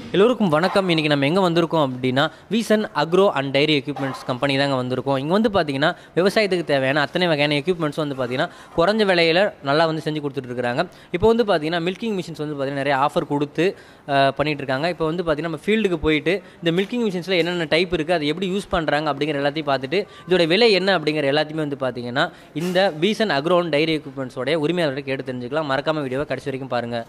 எல்லோருக்கும் வணக்கம் இன்றைக்கி நம்ம எங்கே வந்திருக்கோம் அப்படின்னா Veesan agro and dairy equipments company தாங்க வந்திருக்கோம் இங்கே வந்து பார்த்தீங்கன்னா விவசாயத்துக்கு தேவையான அத்தனை வகையான எக்யூப்மெண்ட்ஸ் வந்து பார்த்தீங்கன்னா குறைஞ்ச விலையில் நல்லா வந்து செஞ்சு கொடுத்துட்டு இருக்காங்க இப்போ வந்து பார்த்தீங்கன்னா மில்கிங் மிஷின்ஸ் வந்து பார்த்தீங்கன்னா நிறைய ஆஃபர் கொடுத்து அஹ், பண்ணிட்டு இருக்காங்க இப்போ வந்து பார்த்தீங்கன்னா நம்ம ஃபீல்டுக்கு போயிட்டு இந்த மில்கிங் மிஷின்ஸில் என்னென்ன டைப் இருக்குது அதை எப்படி யூஸ் பண்ணுறாங்க அப்படிங்கிற எல்லாத்தையும் பார்த்துட்டு இதோட விலை என்ன அப்படிங்கிற எல்லாத்தையுமே வந்து பார்த்தீங்கன்னா இந்த வீசன் அக்ரோ அண்ட் டைரி எக்யூப்மெண்ட்ஸோட உரிமையாளர்கிட்ட கேட்டு தெரிஞ்சுக்கலாம் மறக்காம வீடியோவை கடைசி வரைக்கும் பாருங்கள்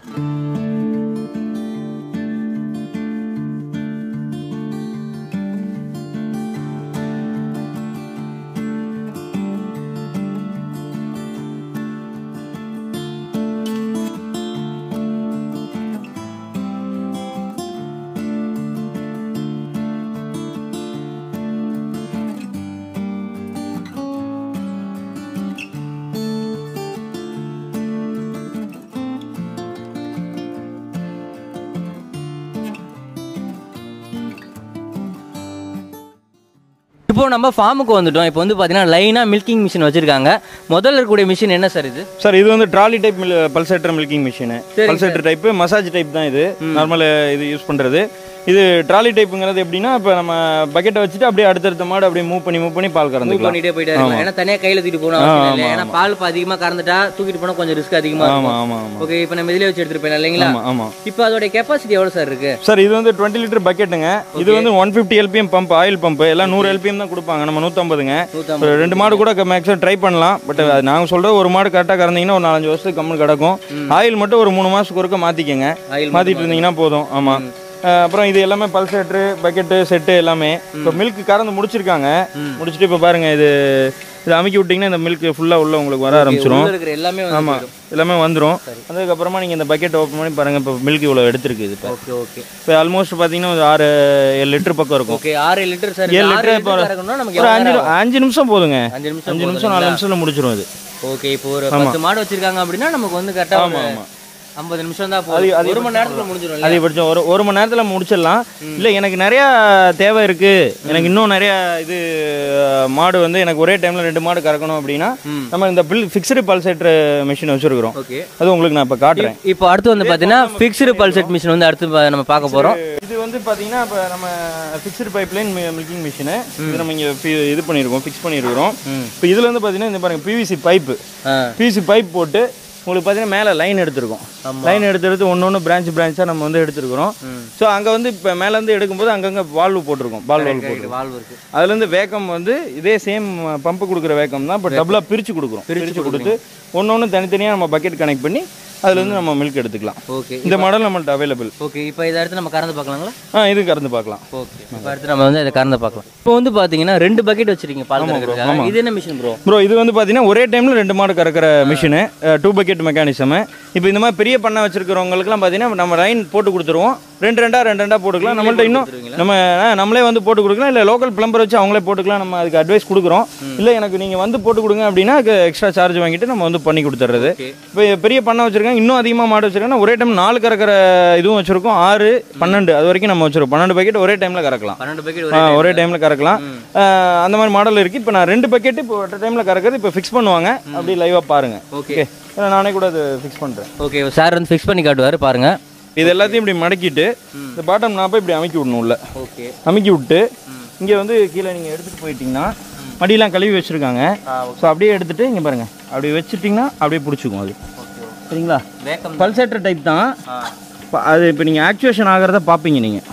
இப்போ நம்ம ஃபார்முக்கு வந்துட்டோம் இப்போ வந்து பார்த்தீங்கன்னா லைனாக மில்கிங் மிஷின் வச்சிருக்காங்க முதல்ல இருக்கக்கூடிய மிஷின் என்ன சார் இது சார் இது வந்து trolley type mill pulsator milking machine pulsator type massage type தான் இது நார்மல் இது யூஸ் பண்ணுறது இது ட்ராலி டைப்புங்கிறது எப்படின்னா இப்போ நம்ம பக்கெட்டை வச்சுட்டு அப்படியே அடுத்தடுத்த மாடு அப்படியே மூவ் பண்ணி மூவ் பண்ணி பால் மூவ் கறந்துக்கலாம் பண்ணிட்டே போயிட்டே இருக்கலாம் ஏன்னா தனியாக கையில் தூக்கிட்டு போகணும் அவசியம் இல்லை ஏன்னா பால் இப்போ அதிகமாக கறந்துட்டா தூக்கிட்டு போனால் கொஞ்சம் ரிஸ்க் அதிகமாக ஆமாம் இருக்கும் ஆமாம் ஆமாம் ஓகே இப்போ நம்ம இதிலே வச்சு எடுத்துட்டு போயிடலாம் இல்லைங்களா ஆமாம் ஆமாம் இப்போ அதோட கெப்பாசிட்டி எவ்வளோ சார் இருக்கு சார் இது வந்து டுவெண்ட்டி லிட்டர் பக்கெட்டுங்க இது வந்து one fifty LPM pump oil pump எல்லாம் நூறு எல்பிஎம் தான் கொடுப்பாங்க நம்ம நூற்றம்பதுங்க நூற்றம்பது ஒரு ரெண்டு மாடு கூட மேக்ஸிமம் ட்ரை பண்ணலாம் பட் நாங்கள் சொல்கிற ஒரு மாடு கரெக்டாக கறந்தீங்கன்னா ஒரு நாலஞ்சு வருஷத்துக்கு கம்மல் கிடக்கும் ஆயில் மட்டும் ஒரு மூணு மாதத்துக்கு ஒருக்க மாற்றிக்கங்க ஆயில் மாற்றிட்டு இருந்தீங்கன்னா போதும் ஆமாம் அப்புறம் இது எல்லாமே பல்சேட்ரு பக்கெட்டு செட்டு எல்லாமே இப்போ மில்க் கறந்து முடிச்சிருக்காங்க முடிச்சுட்டு இப்போ பாருங்க இது இது அமுக்கி விட்டிங்கன்னா இந்த மில்க் ஃபுல்லாக உள்ள உங்களுக்கு வர ஆரம்பிச்சிரும் உள்ள இருக்கிற எல்லாமே வந்து ஆமாம் எல்லாமே வந்துடும் அதுக்கப்புறமா நீங்கள் இந்த பக்கெட் ஓப்பன் பண்ணி பாருங்கள் இப்போ மில்க் இவ்வளோ எடுத்திருக்கு இது இப்போ ஓகே ஓகே இப்போ ஆல்மோஸ்ட் பார்த்தீங்கன்னா ஒரு ஆறு ஏழு லிட்டர் பக்கம் இருக்கும் ஓகே ஆறு லிட்டர் சார் ஏழு ஆறு லிட்டர் லிட்டர் இப்போ கறக்கணும்னா நமக்கு ஒரு எவ்வளோ அஞ்சு நேரம் நி- அஞ்சு நிமிஷம் போதுங்க அஞ்சு நிமிஷம் அஞ்சு நிமிஷம் நாலு நிமிஷத்தில் முடிச்சிடும் இது ஓகே இப்போ ஒரு பத்து மாடு வச்சிருக்காங்க அப்படின்னா நமக்கு வந்து கரெக்டாக ஆமாம் ஆமாம் ஐம்பது நிமிஷம் தான் போதும் ஒரு மணி நேரத்தில் முடிஞ்சிடும் இல்லையா? அதிகபட்சம் ஒரு ஒரு மணி நேரத்தில் முடிச்சிடலாம் இல்லை எனக்கு நிறையா தேவை இருக்குது எனக்கு இன்னும் நிறையா இது அஹ், மாடு வந்து எனக்கு ஒரே டைமில் ரெண்டு மாடு கறக்கணும் அப்படின்னா ம். நம்ம இந்த பில் ஃபிக்ஸ்டு பல்சேட்டர் மிஷின் வச்சுருக்கிறோம் ஓகே அது உங்களுக்கு நான் இப்போ காட்டுறேன் இப்போ அடுத்து வந்து பார்த்தீங்கன்னா ஃபிக்ஸ்டு பல்செட் மிஷின் வந்து அடுத்து பா- நம்ம பார்க்க போகிறோம் இது வந்து பார்த்தீங்கன்னா இப்போ நம்ம ஃபிக்ஸ்டு பைப்லைன் மில்கிங் மிஷினு இது நம்ம இங்கே இது பண்ணியிருக்கோம் ஃபிக்ஸ் பண்ணியிருக்கிறோம் இப்போ இதில் வந்து பார்த்தீங்கன்னா இந்த பாருங்க பிவிசி பைப்பு ஆ பிவிசி பைப் போட்டு உங்களுக்கு பார்த்தீங்கன்னா மேலே லைன் எடுத்திருக்கோம் லைன் எடுத்து எடுத்து ஒன்று ஒன்று பிரான்ச் பிரான்ச்சாக நம்ம வந்து எடுத்துருக்கிறோம் ஸோ அங்கே வந்து இப்போ மேலேருந்து எடுக்கும்போது அங்கங்கே வால்வு போட்டிருக்கோம் பால் வால்வு போட்டிருக்கோம் வால்வு இருக்கு அதுலேருந்து வேக்கம் வந்து இதே சேம் பம்பு கொடுக்குற வேக்கம் தான் இப்போ டபுளாக பிரித்து கொடுக்குறோம் பிரித்து கொடுத்து ஒன்று ஒன்று தனித்தனியாக நம்ம பக்கெட் கனெக்ட் பண்ணி அதுலேருந்து நம்ம மில்க் எடுத்துக்கலாம் ஓகே இந்த மாடல் நம்மள்ட்ட அவைலபிள் ஓகே இப்போ இதை அடுத்து நம்ம கறந்து பார்க்கலாங்களா ஆ இது கறந்து பார்க்கலாம் ஓகே இப்போ அடுத்து நம்ம வந்து இதை கறந்து பார்க்கலாம் இப்போ வந்து பார்த்தீங்கன்னா ரெண்டு பக்கெட் வச்சிருக்கீங்க பால் கறக்கிறதுக்காக இது என்ன மிஷின் ப்ரோ ப்ரோ இது வந்து பார்த்தீங்கன்னா ஒரே டைமில் ரெண்டு மாடு கறக்கிற மிஷினு டூ பக்கெட் மெக்கானிசமு இப்போ இந்த மாதிரி பெரிய பண்ணை வச்சிருக்கிறவங்களுக்குலாம் பார்த்தீங்கன்னா நம்ம லைன் போட்டு கொடுத்துருவோம் ரெண்டு ரெண்டா ரெண்டு ரெண்டா போட்டுக்கலாம் நம்மள்ட்ட இன்னும் நம்ம ஆ, நம்மளே வந்து போட்டு கொடுக்கலாம் இல்லை லோக்கல் பிளம்பர் வச்சு அவங்களே போட்டுக்கலாம் நம்ம அதுக்கு அட்வைஸ் கொடுக்குறோம் இல்லை எனக்கு நீங்கள் வந்து போட்டு கொடுங்க அப்படின்னா எக்ஸ்ட்ரா சார்ஜ் வாங்கிட்டு நம்ம வந்து பண்ணி கொடுத்துட்றது ஓகே இப்போ பெரிய பண்ணை வச்சிருக்காங்க இன்னும் அதிகமாக மாடு வச்சிருக்காங்க ஒரே டைம் நாலு கறக்கிற இதுவும் வச்சிருக்கோம் ஆறு பன்னெண்டு அது வரைக்கும் நம்ம வச்சிருக்கோம் பன்னெண்டு பக்கெட் ஒரே டைமில் கறக்கலாம் பன்னெண்டு பக்கெட் ஆ, ஒரே ஒரே டைமில் கறக்கலாம் ஆ, அந்த மாதிரி மாடல் இருக்குது இப்போ நான் ரெண்டு பக்கெட்டு இப்போ ஒரு டைமில் கறக்கிறது இப்போ ஃபிக்ஸ் பண்ணுவாங்க அப்படியே லைவாக பாருங்க ஓகே ஓகே ஏன்னா நானே கூட அது ஃபிக்ஸ் பண்ணுறேன் ஓகே சார் வந்து ஃபிக்ஸ் பண்ணி காட்டுவார் பாருங்க இது எல்லாத்தையும் இப்படி மடக்கிட்டு இந்த பாட்டம் நாப்பை இப்படி அமைக்கி விடணும் உள்ள ஓகே அமைக்கி விட்டு இங்கே வந்து கீழே நீங்கள் எடுத்துகிட்டு போயிட்டீங்கன்னா மடியெல்லாம் கழுவி வச்சுருக்காங்க ஸோ அப்படியே எடுத்துகிட்டு இங்கே பாருங்கள் அப்படி வச்சுட்டிங்கன்னா அப்படியே பிடிச்சிக்கும் அது ஓகே சரிங்களா வேக்கம் பல்சேட்டர் டைப் தான் ஆ ப- அது இப்போ நீங்கள் ஆக்சுவேஷன் ஆகிறத பார்ப்பீங்க நீங்கள்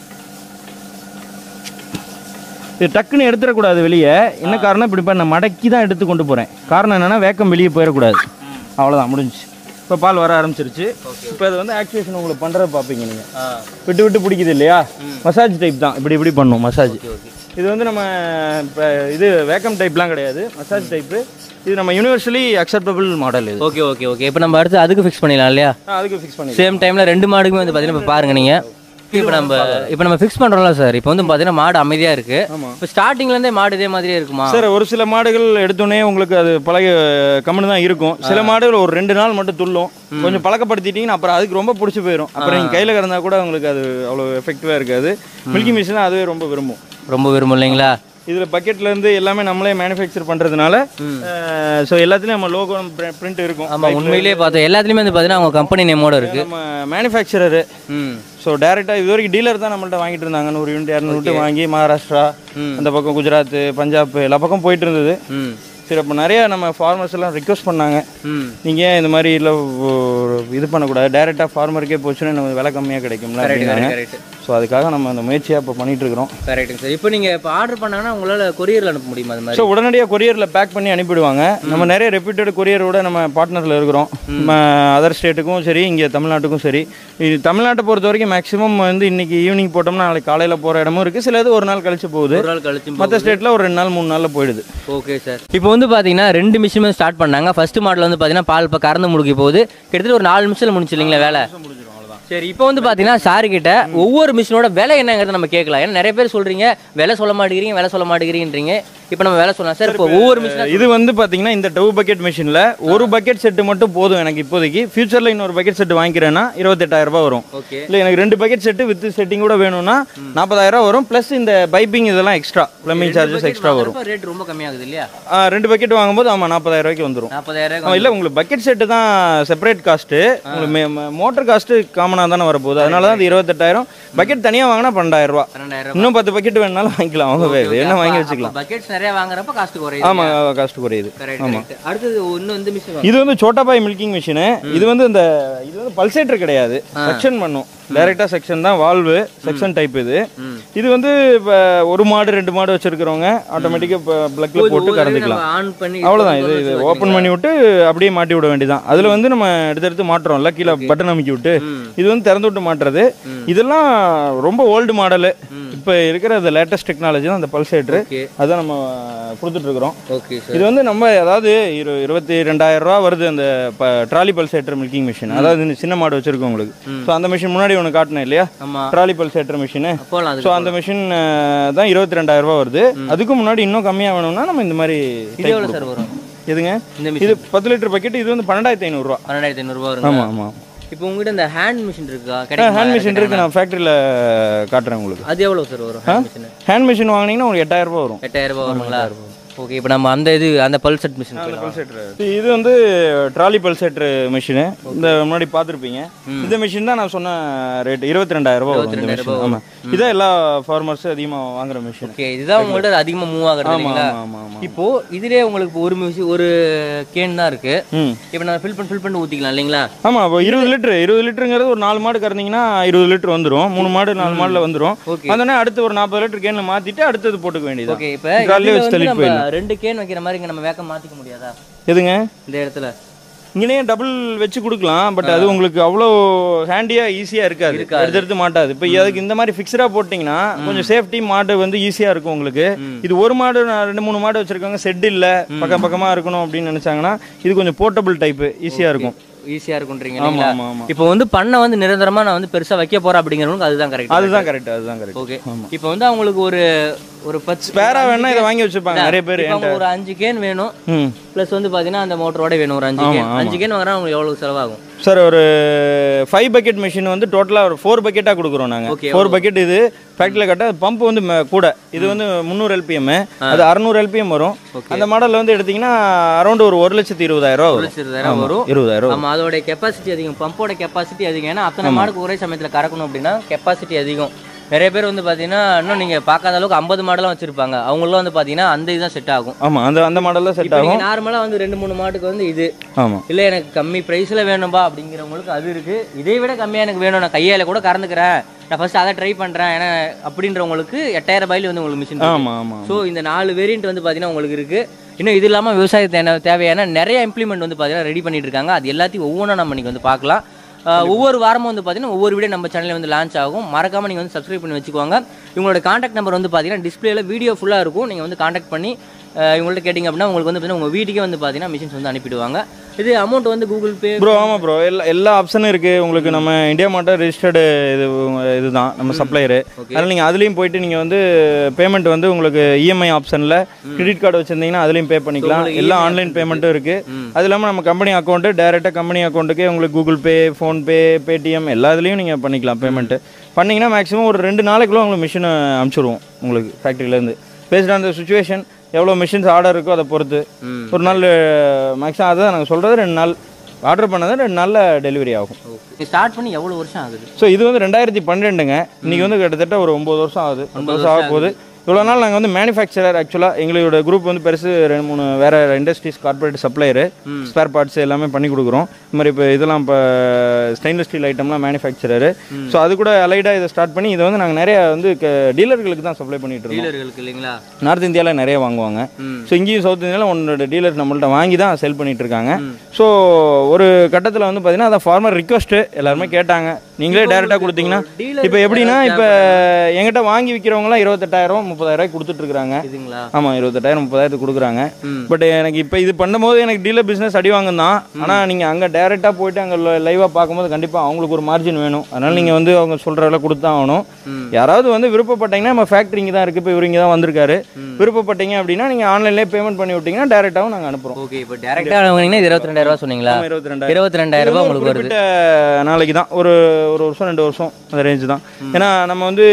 இது டக்குன்னு எடுத்துடக்கூடாது வெளியே என்ன காரணம் இப்படி இப்போ நான் மடக்கி தான் எடுத்து கொண்டு போகிறேன் காரணம் என்னென்னா வேக்கம் வெளியே போயிடக்கூடாது அவ்வளோதான் முடிஞ்சுச்சு இப்போ பால் வர ஆரம்பிச்சிருச்சு இப்போ அது வந்து ஆக்சுவேஷன் உங்களுக்கு பண்ணுறத பார்ப்பீங்க நீங்கள் ஆ விட்டு விட்டு பிடிக்குது இல்லையா மசாஜ் டைப் தான் இப்படி இப்படி பண்ணும் மசாஜ் ஓகே ஓகே இது வந்து நம்ம இப்போ இது வேக்கம் டைப்லாம் கிடையாது மசாஜ் டைப்பு இது நம்ம யூனிவர்சலி அக்செப்டபிள் மாடல் இது ஓகே ஓகே ஓகே இப்போ நம்ம அடுத்து அதுக்கு ஃபிக்ஸ் பண்ணிடலாம் இல்லையா ஆ, அதுக்கு ஃபிக்ஸ் பண்ணி சேம் டைமில் ரெண்டு மாடுக்குமே வந்து பார்த்தீங்கன்னா இப்போ பாருங்க நீங்கள் இப்போ நம்ம இப்போ நம்ம ஃபிக்ஸ் பண்ணுறோம்ல சார் இப்போ வந்து பார்த்தீங்கன்னா மாடு அமைதியாக இருக்கு ஆமா. இப்போ ஸ்டார்டிங்லேருந்தே மாடு இதே மாதிரியே இருக்குமா சார் ஒரு சில மாடுகள் எடுத்தோடனே உங்களுக்கு அது பழக கம்முன்னு தான் இருக்கும் சில மாடுகள் ஒரு ரெண்டு நாள் மட்டும் துள்ளும் கொஞ்சம் பழக்கப்படுத்திட்டீங்கன்னா அப்புறம் அதுக்கு ரொம்ப பிடிச்சி போயிடும் அப்புறம் நீங்கள் கையில் கறந்தா கூட உங்களுக்கு அது அவ்வளோ எஃபெக்டிவாக இருக்காது மில்கி மிஷின் அதுவே ரொம்ப விரும்பும் ரொம்ப விரும்பும் இல்லைங்களா இதில் பக்கெட்லேருந்து எல்லாமே நம்மளே மேனுஃபேக்சர் பண்ணுறதுனால ஸோ எல்லாத்துலேயும் நம்ம லோகோ பிரிண்ட் இருக்கும் ஆமாம் உண்மையிலேயே பார்த்தோம் எல்லாத்துலேயுமே வந்து பார்த்தீங்கன்னா அவங்க கம்பெனி நேமோட இருக்குது நம்ம மேனுஃபேக்சரரு ம் ஸோ டேரெக்டாக இது வரைக்கும் டீலர் தான் நம்மள்ட்ட வாங்கிட்டு இருந்தாங்க நூறு யூனிட் இரநூறு யூனிட் வாங்கி மகாராஷ்டிரா அந்த பக்கம் குஜராத் பஞ்சாப் எல்லா பக்கம் போயிட்டு இருந்தது ம் சரி அப்போ நிறைய நம்ம ஃபார்மர்ஸ் எல்லாம் ரிக்வஸ்ட் பண்ணாங்க ம் நீங்கள் ஏன் இந்த மாதிரி இல்லை இது பண்ணக்கூடாது டேரெக்டாக ஃபார்மருக்கே போச்சுன்னா நமக்கு விலை கம்மியாக கிடைக்கும்ல அப்படின்னாங்க கரெக்ட் ஸோ அதுக்காக நம்ம அந்த முயற்சியாக இப்போ பண்ணிட்டு இருக்கிறோம் கரெக்ட்டுங்க சார் இப்போ நீங்கள் இப்போ ஆர்டர் பண்ணாங்கன்னா உங்களால் கொரியரில் அனுப்ப முடியுமா அது மாதிரி ஸோ உடனடியாக கொரியரில் பேக் பண்ணி அனுப்பிடுவாங்க நம்ம நிறைய ரெப்யூட்டட் கொரியரோட நம்ம பார்ட்னரில் இருக்கிறோம் நம்ம அதர் ஸ்டேட்டுக்கும் சரி இங்கே தமிழ்நாட்டுக்கும் சரி இது தமிழ்நாட்டை பொறுத்த வரைக்கும் மேக்ஸிமம் வந்து இன்னைக்கு ஈவினிங் போட்டோம்னா நாளைக்கு காலையில் போகிற இடமும் இருக்குது சில இது ஒரு நாள் கழிச்சு போகுது ஒரு நாள் கழிச்சு மற்ற ஸ்டேட்டில் ஒரு ரெண்டு நாள் மூணு நாளில் போயிடுது ஓகே சார் இப்போ வந்து பார்த்தீங்கன்னா ரெண்டு மிஷினுமே ஸ்டார்ட் பண்ணாங்க ஃபர்ஸ்ட் மாடல் வந்து பார்த்தீங்கன்னா பால் இப்போ கறந்து முடிக்க போகுது கிட்டத்தட்ட ஒரு நாலு நிமிஷத்தில் முடிச்சு இல்லைங்களா வேலை சரி இப்போ வந்து பார்த்தீங்கன்னா சார் கிட்ட ஒவ்வொரு மிஷினோட விலை என்னங்கிறத நம்ம கேட்கலாம் ஏன்னா நிறைய பேர் சொல்றீங்க விலை சொல்ல மாட்டேங்கிறீங்க விலை சொல்ல மாட்டேங்கிறீன்றீங்க இப்போ நம்ம விலை சொல்லலாம் சார் இப்போ ஒவ்வொரு மிஷினா இது வந்து பார்த்தீங்கன்னா இந்த டவு பக்கெட் மிஷினில் ஒரு பக்கெட் செட்டு மட்டும் போதும் எனக்கு இப்போதைக்கு ஃபியூச்சரில் இன்னொரு பக்கெட் செட்டு வாங்கிக்கிறேன்னா இருபத்தெட்டாயிரம் ரூபாய் வரும் ஓகே இல்லை எனக்கு ரெண்டு பக்கெட் செட்டு வித் செட்டிங் கூட வேணும்னா நாற்பதாயிரம் வரும் ப்ளஸ் இந்த பைப்பிங் இதெல்லாம் எக்ஸ்ட்ரா ப்ளம்பிங் சார்ஜஸ் எக்ஸ்ட்ரா வரும் ரேட் ரொம்ப கம்மியாகுது இல்லையா ஆ, ரெண்டு பக்கெட் வாங்கும்போது ஆமாம் நாற்பதாயிரம் ரூபாய்க்கு வந்துடும் நாற்பதாயிரம் ஆ, இல்ல உங்களுக்கு பக்கெட் செட்டு தான் செப்பரேட் காஸ்ட்டு உங்களுக்கு மோட்டர் காஸ்ட்டு காமனாக தானே வரப்போகுது அதனால தான் அது இருபத்தெட்டாயிரம் பக்கெட் தனியாக வாங்கினா பன்னெண்டாயிரம் ரூபா பன்னெண்டாயிரம் இன்னும் பத்து பக்கெட் வேணாலும் வாங்கிக்கலாம் அவங்க வே- என்ன வாங்கி வச்சுக்கலாம் பக்கெட்ஸ் நிறைய வாங்குறப்ப காஸ்ட் குறையுது ஆமாம் காஸ்ட் குறையுது கரெக்ட் கரெக்ட் அடுத்தது இன்னும் வந்து மிஷின் இது வந்து சோட்டாபாய் மில்கிங் மிஷினு இது வந்து இந்த இது வந்து பல்சேட்டர் கிடையாது செக்ஷன் பண்ணும் டைரக்டா செக்ஷன் தான் வால்வு செக்ஷன் டைப் இது இது வந்து இப்போ ஒரு மாடு ரெண்டு மாடு வச்சிருக்கிறவங்க ஆட்டோமேட்டிக்காக இப்போ ப்ளக்கில் போட்டு கறந்துக்கலாம் ஆன் பண்ணி அவ்வளோதான் இது இது ஓப்பன் பண்ணி விட்டு அப்படியே மாட்டி விட வேண்டியதான் அதில் வந்து நம்ம எடுத்து எடுத்து மாட்டுறோம்ல கீழே பட்டன் அமைக்கி விட்டு இது வந்து திறந்து விட்டு மாட்டுறது இதெல்லாம் ரொம்ப ஓல்டு மாடலு இப்போ இருக்கிற அந்த லேட்டஸ்ட் டெக்னாலஜி தான் அந்த பல்சேட்ரு ஓகே அதான் நம்ம கொடுத்துட்டு இருக்கிறோம் ஓகே சார் இது வந்து நம்ம அதாவது இரு இருபத்தி ரெண்டாயிரம் ரூபா வருது அந்த ட்ராலி பல்சேட்டர் மில்கிங் மிஷின் அதாவது இந்த சின்ன மாடு வச்சிருக்கோம் உங்களுக்கு ஸோ அந்த மிஷின் முன்னாடி ஒன்று காட்டினேன் இல்லையா ஆமா ட்ராலி பல்சேட்டர் மிஷினு போலாம் ஸோ அதுக்கு அந்த மிஷின் தான் இருபத்தி ரெண்டாயிரம் ரூபா வருது அதுக்கு முன்னாடி இன்னும் கம்மியாக வேணும்னா நம்ம இந்த மாதிரி இது type எவ்வளோ சார் கொடுப்போம். வரும் எதுங்க இந்த இது மிஷின் பத்து லிட்டர் பக்கெட் இது வந்து பன்னெண்டாயிரத்தி ஐநூறுரூவா பன்னெண்டாயிரத்தி ஐநூறுபா வருங்க ஆமாம் ஆமாம் இப்போ உங்ககிட்ட இந்த ஹேண்ட் மிஷின் இருக்கா கிடைக்குமா? ஹேண்ட் மிஷின் இருக்கு நான் ஃபேக்ட்ரியில் காட்டுறேன் உங்களுக்கு அது எவ்வளோ சார் வரும் ஹேண்ட் மிஷின் ஹேண்ட் மிஷின் வாங்கினீங்கன்னா உங்களுக்கு எட்டாயிரம் ரூபா வரும் எட்டாயிரம் ரூபாய் வருங்களா ஓகே இப்போ நம்ம அந்த இது அந்த பல்செட் மிஷின் இது வந்து ட்ராலி பல்சேட்டர் மிஷினு இந்த முன்னாடி பார்த்துருப்பீங்க இந்த மிஷின் தான் நான் சொன்ன ரேட் இருபத்தி ரெண்டாயிரம் ரூபா வரும் இந்த மிஷின் ஆமாம் இதான் எல்லா ஃபார்மர்ஸும் அதிகமாக வாங்குற மிஷின் ஓகே இதுதான் உங்கள்ட்ட அதிகமாக மூவ் ஆகுறது இல்லைங்களா ஆமாம் ஆமாம் ஆமாம் இப்போ இதுலயே உங்களுக்கு இப்போ ஒரு மிஷின் ஒரு கேன் தான் இருக்கு ம் இப்போ நான் ஃபில் பண்ணி ஃபில் பண்ணி ஊற்றிக்கலாம் இல்லைங்களா ஆமாம் இப்போ இருபது லிட்டரு இருபது லிட்டருங்கிறது ஒரு நாலு மாடு கறந்தீங்கன்னா இருபது லிட்டர் வந்துடும் மூணு மாடு நாலு மாடில் வந்துடும் ஓகே வந்தோடனே அடுத்து ஒரு நாற்பது லிட்டர் கேனில் மாற்றிட்டு அடுத்தது போட்டுக்க வேண்டியது ஓகே இப்போ காலையிலே இதுல வச்சு வந்து தள்ளிட்டு நம்ம போயிடலாம் ரெண்டு கேன் வைக்கிற மாதிரி இங்க நம்ம வேக்கம் மாத்திக்க முடியாதா எதுங்க இந்த இடத்துல இங்கேயே டபுள் வச்சு கொடுக்கலாம் பட் அது உங்களுக்கு அவ்வளோ ஹேண்டியாக ஈஸியாக இருக்காது இருக்காது. எடுத்து எடுத்து மாட்டாது இப்போ அதுக்கு இந்த மாதிரி ஃபிக்ஸ்டாக போட்டிங்கன்னா கொஞ்சம் சேஃப்டி மாடு வந்து ஈஸியாக இருக்கும் உங்களுக்கு இது ஒரு மாடு நான் ரெண்டு மூணு மாடு வச்சிருக்காங்க செட் இல்லை பக்கம் பக்கமாக இருக்கணும் அப்படின்னு நினச்சாங்கன்னா இது கொஞ்சம் போர்ட்டபிள் டைப்பு ஈஸியாக இருக்கும் ஈஸியா இருக்குன்றீங்க ஆமாம் இல்லைங்களா ஆமாம் ஆமாம் இப்போ வந்து பண்ணை வந்து நிரந்தரமா நான் வந்து பெருசா வைக்க போறேன் அப்படிங்கிறவங்களுக்கு அதுதான் கரெக்ட் அதுதான் கரெக்ட் அதுதான் கரெக்ட் ஓகே இப்போ வந்து அவங்களுக்கு ஒரு ஒரு பத்து ஸ்பேராக வேணா இதை வாங்கி வச்சுப்பாங்க நிறைய பேர் இப்போ அவங்க ஒரு அஞ்சு கேன் வேணும் ம் ப்ளஸ் வந்து பாத்தீங்கன்னா அந்த மோட்டரோட வேணும் ஒரு அஞ்சு கேன் அஞ்சு கேன் வாங்குறா உங்களுக்கு எவ்வளவு செலவாகும் சார் ஒரு ஃபைவ் பக்கெட் மிஷின் வந்து டோட்டலாக ஒரு ஃபோர் பக்கெட்டாக கொடுக்குறோம் நாங்கள் Okay, ஃபோர் பக்கெட் இது ஃபேக்ட்ரியில் கட்ட பம்ப் வந்து ம- கூட இது வந்து முந்நூறு எல்பிஎம் அது அறநூறு எல்பிஎம் வரும் அந்த மாடலில் வந்து எடுத்தீங்கன்னா அரௌண்ட் ஒரு ஒரு லட்சத்தி இருபதாயிரம் ரூபா வரும் இருபதாயிரம் வரும் இருபதாயிரம் ரூபா ஆமா அதோட கெப்பாசிட்டி அதிகம் பம்போட கெப்பாசிட்டி அதிகம் ஏன்னா அத்தனை மாடுக்கு ஒரே சமயத்துல கறக்கணும் அப்படின்னா கெப்பாசிட்டி அதிகம் நிறைய பேர் வந்து பாத்தீங்கன்னா இன்னும் நீங்க பார்க்காத அளவுக்கு ஐம்பது மாடலாம் வச்சிருப்பாங்க அவங்களும் வந்து பாத்தீங்கன்னா அந்த இதுதான் செட் ஆகும் ஆமாம் அந்த அந்த மாடலில் செட் இப்போ ஆகும் நீங்க நார்மலா வந்து ரெண்டு மூணு மாட்டுக்கு வந்து இது ஆமாம் இல்ல எனக்கு கம்மி பிரைஸ்ல வேணும்பா அப்படிங்கிறவங்களுக்கு அது இருக்கு இதை விட கம்மியா எனக்கு வேணும் நான் கையால கூட கறந்துக்கிறேன் நான் ஃபர்ஸ்ட் அதை ட்ரை பண்றேன் ஏன்னா அப்படின்றவங்களுக்கு எட்டாயிரம் ரூபாயில வந்து உங்களுக்கு மிஷின் ஆமாம் ஆமாம் ஸோ இந்த நாலு வேரியன்ட் வந்து பார்த்தீங்கன்னா உங்களுக்கு இருக்கு இன்னும் இது இல்லாமல் விவசாயத்துக்கு தேவையான நிறைய இம்ப்ளிமெண்ட் வந்து பார்த்தீங்கன்னா ரெடி பண்ணிட்டு இருக்காங்க அது எல்லாத்தையும் ஒவ்வொன்றும் நம்ம இன்னைக்கு வந்து பார்க்கலாம் ஆஹ் ஒவ்வொரு வாரமும் வந்து பார்த்தீங்கன்னா ஒவ்வொரு வீடியோ நம்ம சேனலில் வந்து லான்ச் ஆகும் மறக்காம நீங்கள் வந்து சப்ஸ்கிரைப் பண்ணி வச்சுக்கோங்க இவங்களோட காண்டாக்ட் நம்பர் வந்து பார்த்தீங்கன்னா டிஸ்பிளேல வீடியோ ஃபுல்லாக இருக்கும் நீங்கள் வந்து காண்டாக்ட் பண்ணி ஆஹ் இவங்கள்ட்ட கேட்டிங்க அப்படின்னா உங்களுக்கு வந்து பார்த்தீங்கன்னா உங்கள் வீட்டுக்கே வந்து பார்த்தீங்கன்னா மிஷின்ஸ் வந்து அனுப்பிடுவாங்க இது அமௌண்ட் வந்து கூகுள் பே ப்ரோ ஆமாம் ப்ரோ எல்லா எல்லா ஆப்ஷனும் இருக்குது உங்களுக்கு நம்ம இந்தியா மாட்டர் ரெஜிஸ்டர்டு இது இதுதான் நம்ம சப்ளையரு அதனால் நீங்கள் அதுலேயும் போயிட்டு நீங்கள் வந்து பேமெண்ட் வந்து உங்களுக்கு இஎம்ஐ ஆப்ஷனில் கிரெடிட் கார்டு வச்சுருந்தீங்கன்னா அதுலேயும் பே பண்ணிக்கலாம் எல்லா ஆன்லைன் பேமெண்ட்டும் இருக்குது அது இல்லாமல் நம்ம கம்பெனி அக்கௌண்ட்டு டேரெக்டாக கம்பெனி அக்கௌண்ட்டுக்கே உங்களுக்கு கூகுள் பே ஃபோன்பே பேடிஎம் எல்லா இதுலேயும் நீங்கள் பண்ணிக்கலாம் பேமெண்ட்டு பண்ணிங்கன்னா மேக்ஸிமம் ஒரு ரெண்டு நாளைக்குள்ள உங்களுக்கு மிஷினை அனுப்பிச்சிடுவோம் உங்களுக்கு ஃபேக்ட்ரியிலேருந்து பேஸ்ட் ஆன் த சுச்சுவேஷன் எவ்வளோ மிஷின்ஸ் ஆர்டர் இருக்கோ அதை பொறுத்து ம் ஒரு நாள் மேக்ஸிமம் அதுதான் நாங்கள் சொல்கிறது ரெண்டு நாள் ஆர்டர் பண்ணது ரெண்டு நாளில் டெலிவரி ஆகும் ஓகே ஸ்டார்ட் பண்ணி எவ்வளோ வருஷம் ஆகுது ஸோ இது வந்து ரெண்டாயிரத்தி பன்னெண்டுங்க இன்னைக்கு வந்து கிட்டத்தட்ட ஒரு ஒம்பது வருஷம் ஆகுது ஒன்பது வருஷம் ஆக போகுது இவ்வளோ நாள் நாங்கள் வந்து மேனுஃபேக்சரர் ஆக்சுவலாக எங்களோட குரூப் வந்து பெருசு ரெண்டு மூணு வேற industries corporate supplier spare parts எல்லாமே பண்ணி கொடுக்குறோம் இந்த மாதிரி இப்போ இதெல்லாம் இப்போ ஸ்டெயின்லெஸ் ஸ்டீல் ஐட்டம்லாம் மேனுஃபேக்சரரு ஸோ அது கூட அலைடாக இதை ஸ்டார்ட் பண்ணி இதை வந்து நாங்கள் நிறைய வந்து டீலர்களுக்கு தான் சப்ளை பண்ணிட்டு இருக்கோம் டீலர்களுக்கு இல்லைங்களா நார்த் இந்தியாவில் நிறைய வாங்குவாங்க ம் ஸோ இங்கேயும் சவுத் இந்தியாவில் ஒன்னோட டீலர் நம்மள்ட்ட வாங்கி தான் செல் பண்ணிட்டு இருக்காங்க ஸோ ஒரு கட்டத்தில் வந்து பார்த்தீங்கன்னா அதான் ஃபார்மர் ரிக்வஸ்ட்டு எல்லாருமே கேட்டாங்க நீங்களே டேரெக்டாக கொடுத்தீங்கன்னா dealer இப்போ எப்படின்னா இப்போ எங்கிட்ட வாங்கி விற்கிறவங்களாம் இருபத்தெட்டாயிரம் முப்பதாயிரம் கொடுத்துட்டு இருக்காங்க இதுங்களா ஆமாம் இருபத்தெட்டாயிரம் முப்பதாயிரத்துக்கு கொடுக்குறாங்க ம் பட் எனக்கு இப்போ இது பண்ணும்போது எனக்கு டீலர் பிஸ்னஸ் அடி வாங்கும் தான் ஆனால் நீங்கள் அங்கே டேரெக்டாக போயிட்டு அங்கே லைவாக பார்க்கும்போது கண்டிப்பாக அவங்களுக்கு ஒரு மார்ஜின் வேணும் அதனால் நீங்கள் வந்து அவங்க சொல்கிற விலை கொடுத்தா ஆகணும் ம் யாராவது வந்து விருப்பப்பட்டீங்கன்னா நம்ம ஃபேக்ட்ரி இங்கே தான் இருக்குது இப்போ இவர் இங்கே தான் வந்திருக்காரு விருப்பப்பட்டீங்க அப்படின்னா நீங்கள் ஆன்லைன்லேயே பேமெண்ட் பண்ணி விட்டீங்கன்னா டேரெக்டாகவும் நாங்கள் அனுப்புகிறோம் ஓகே இப்போ டேரெக்டாக வாங்கினீங்கன்னா இது இருபத்தி ரெண்டாயிரம் ரூபா சொன்னீங்களா இருபத்தி ரெண்டாயிரம் இருபத்தி ரெண்டாயிரம் ரூபாய் உங்களுக்கு வருது குறிப்பிட்ட நாளைக்கு தான் ஒரு ஒரு வருஷம் ரெண்டு வருஷம் அந்த ரேஞ்சு தான் ஏன்னா நம்ம வந்து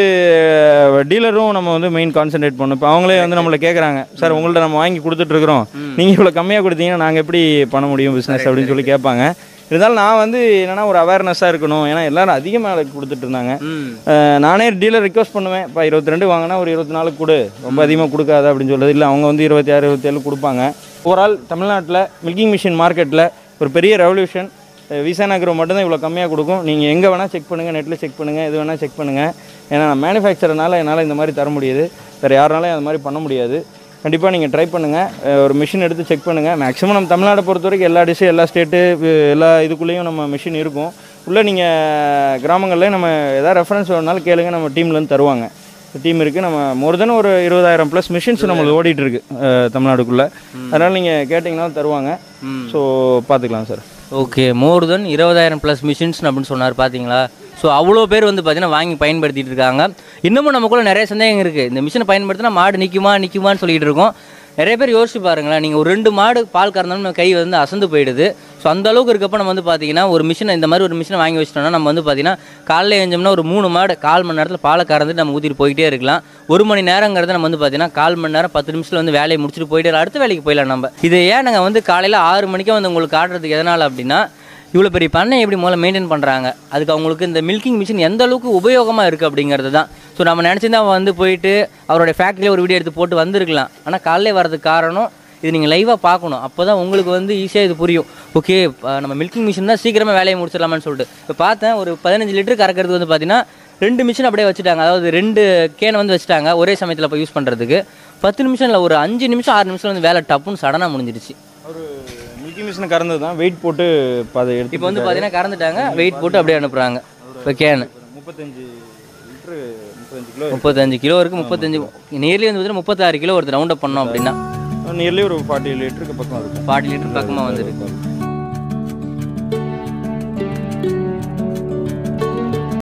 டீலரும் நம்ம வந்து மெயின் கான்சென்ட்ரேட் பண்ணணும் இப்போ அவங்களே வந்து நம்மளை கேட்குறாங்க சார் உங்கள்ட்ட நம்ம வாங்கி கொடுத்துட்டு இருக்கிறோம் நீங்கள் இவ்வளோ கம்மியாக கொடுத்தீங்கன்னா நாங்கள் எப்படி பண்ண முடியும் பிஸ்னஸ் அப்படின்னு சொல்லி கேட்பாங்க இருந்தாலும் நான் வந்து என்னன்னா ஒரு அவேர்னஸாக இருக்கணும் ஏன்னா எல்லாரும் அதிகமாக கொடுத்துட்டு இருந்தாங்க ம் அஹ் நானே டீலர் ரிக்வஸ்ட் பண்ணுவேன் இப்போ இருபத்தி ரெண்டு வாங்கினா ஒரு இருபத்தி நாலு கொடு ரொம்ப அதிகமாக கொடுக்காத அப்படின்னு சொல்லுது இல்லை அவங்க வந்து இருபத்தி ஆறு இருபத்தேழு கொடுப்பாங்க ஓவரால் தமிழ்நாட்டில் மில்கிங் மிஷின் மார்க்கெட்டில் ஒரு பெரிய ரெவல்யூஷன் விசா நகரம் மட்டும்தான் இவ்வளோ கம்மியாக கொடுக்கும் நீங்கள் எங்கே வேணால் செக் பண்ணுங்கள் நெட்டில் செக் பண்ணுங்கள் எது வேணால் செக் பண்ணுங்கள் ஏன்னா நான் மேனுஃபேக்சரனால என்னால் இந்த மாதிரி தர முடியுது வேறு யாருனாலையும் அந்த மாதிரி பண்ண முடியாது கண்டிப்பாக நீங்கள் ட்ரை பண்ணுங்கள் ஒரு மிஷின் எடுத்து செக் பண்ணுங்கள் மேக்ஸிமம் நம்ம தமிழ்நாடை பொறுத்த வரைக்கும் எல்லா டிஷ்ஷு எல்லா ஸ்டேட்டு எல்லா இதுக்குள்ளேயும் நம்ம மிஷின் இருக்கும் உள்ளே நீங்கள் கிராமங்களில் நம்ம எதாவது ரெஃபரன்ஸ் வேணுனாலும் கேளுங்க நம்ம டீம்லேருந்து தருவாங்க டீம் இருக்குது நம்ம மோர் தென் ஒரு இருபதாயிரம் ப்ளஸ் மிஷின்ஸ் நம்மளுக்கு ஓடிட்டு இருக்கு அஹ், தமிழ்நாடுக்குள்ளே அதனால் நீங்கள் கேட்டிங்கனாலும் தருவாங்க ம் ஸோ பார்த்துக்கலாம் சார் ஓகே மோர் தென் இருபதாயிரம் ப்ளஸ் மிஷின்ஸ் அப்படின்னு சொன்னார் பார்த்தீங்களா ஸோ அவ்வளோ பேர் வந்து பார்த்தீங்கன்னா வாங்கி பயன்படுத்திட்டு இருக்காங்க இன்னமும் நமக்குள்ள நிறைய சந்தேகம் இருக்குது இந்த மிஷினை பயன்படுத்தினா மாடு நிற்குமா நிற்குமான்னு சொல்லிட்டு இருக்கோம் நிறைய பேர் யோசிச்சு பாருங்களேன் நீங்கள் ஒரு ரெண்டு மாடு பால் கறந்தாலும் நம்ம கை வந்து அசந்து போயிடுது ஸோ அந்த அளவுக்கு இருக்கப்ப நம்ம வந்து பார்த்தீங்கன்னா ஒரு மிஷினை இந்த மாதிரி ஒரு மிஷினை வாங்கி வச்சிட்டோம்னா நம்ம வந்து பார்த்தீங்கன்னா காலைல எழுந்தோம்னா ஒரு மூணு மாடு கால் மணி நேரத்தில் பாலை கறந்துட்டு நம்ம ஊற்றிட்டு போயிட்டே இருக்கலாம் ஒரு மணி நேரங்கிறது நம்ம வந்து பார்த்தீங்கன்னா கால் மணி நேரம் பத்து நிமிஷத்தில் வந்து வேலையை முடிச்சுட்டு போயிட்டு அடுத்த வேலைக்கு போயிடலாம் நம்ம இது ஏன் நாங்கள் வந்து காலையில் ஆறு மணிக்கே வந்து உங்களுக்கு காட்டுறதுக்கு எதனால் அப்படின்னா இவ்வளோ பெரிய பண்ணை எப்படி முதல்ல மெயின்டைன் பண்ணுறாங்க அதுக்கு அவங்களுக்கு இந்த மில்கிங் மிஷின் எந்த அளவுக்கு உபயோகமாக இருக்குது அப்படிங்கிறது தான் ஸோ நம்ம நினச்சிருந்தா அவன் வந்து போயிட்டு அவருடைய ஃபேக்ட்ரியில் ஒரு வீடியோ எடுத்து போட்டு வந்திருக்கலாம் ஆனால் காலையில வர்றதுக்கு காரணம் இது நீங்கள் லைவாக பார்க்கணும் அப்போ தான் உங்களுக்கு வந்து ஈஸியாக இது புரியும் ஓகே நம்ம மில்கிங் மிஷின் தான் சீக்கிரமாக வேலையை முடிச்சிடலாமான்னு சொல்லிட்டு இப்போ பார்த்தேன் ஒரு பதினஞ்சு லிட்டர் கறக்கிறது வந்து பார்த்தீங்கன்னா ரெண்டு மிஷின் அப்படியே வச்சுட்டாங்க அதாவது ரெண்டு கேனை வந்து வச்சுட்டாங்க ஒரே சமயத்தில் இப்போ யூஸ் பண்ணுறதுக்கு பத்து நிமிஷம் இல்லை ஒரு அஞ்சு நிமிஷம் ஆறு நிமிஷம் வந்து வேலை டப்புன்னு சடனாக முடிஞ்சிருச்சு ஒரு மில்கி மிஷின் கறந்தது தான் வெயிட் போட்டு இப்போ அதை எடுத்து இப்போ வந்து பார்த்தீங்கன்னா கறந்துட்டாங்க வெயிட் போட்டு அப்படியே அனுப்புகிறாங்க இப்போ கேனு முப்பத்தஞ்சு லிட்ரு முப்பத்தஞ்சு கிலோ முப்பத்தஞ்சு கிலோ இருக்குது முப்பத்தஞ்சு நியர்லி வந்து பார்த்தீங்கன்னா முப்பத்தாறு கிலோ ஒருத்தர் ரவுண்ட் அப் பண்ணோம் அப்படின்னா நியர்லி ஒரு ஃபார்ட்டி லிட்டருக்கு பக்கம் இருக்கும் ஃபார்ட்டி லிட்டர் பக்கமாக வந்துருக்கு